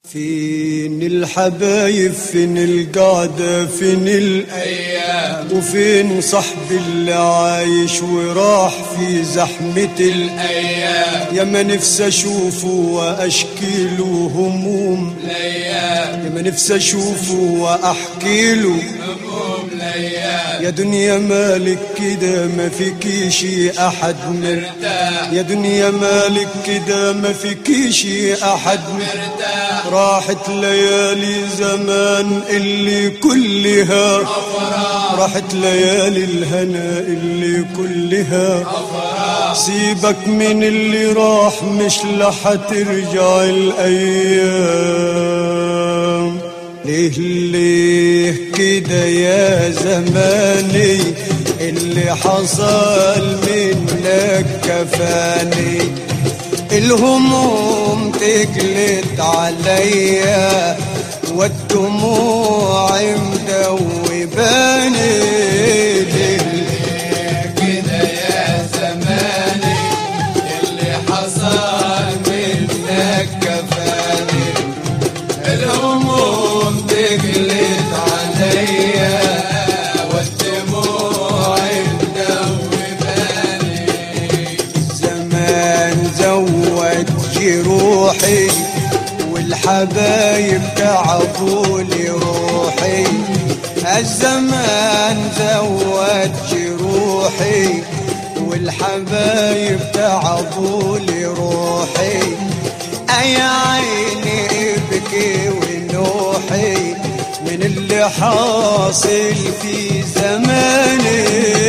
فين الحبايب فين القعدة فين الأيام وفين صاحبي اللي عايش وراح في زحمة الأيام يا ما نفسي أشوفه وأشكي له هموم الأيام يا ما نفسي أشوفه وأحكي له هموم الأيام يا دنيا مالك كده ما فيكيش أحد مرتاح يا دنيا مالك كده ما فيكيش أحد مرتاح راحت ليالي زمان اللي كلها راحت ليالي الهنا اللي كلها سيبك من اللي راح مش لحترجع الايام ليه ليه كده يا زماني اللي حصل منك كفاني الهموم تجلت عليا والدموع مدوباني كده يا زماني اللي حصل منك كفاني الهموم تجلت عليا والدموع مدوباني زمان زود جروحي والحبايب تعبوا لي روحي الزمان زود جروحي والحبايب تعبوا لي روحي اي عيني ابكي ونوحي من اللي حاصل في زماني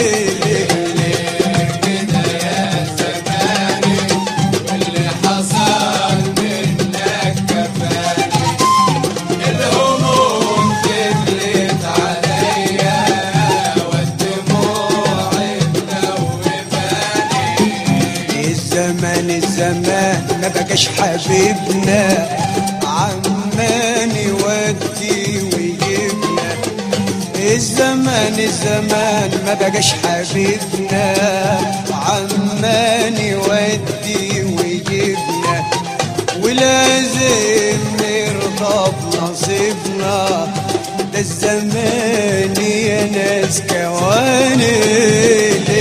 الزمان الزمان ما بقاش حبيبنا عمان يودي ويجيبنا الزمان الزمان ما بقاش حبيبنا عمان يودي ويجيبنا ولازم نرضى بنصيبنا ده الزمان يا ناس كواني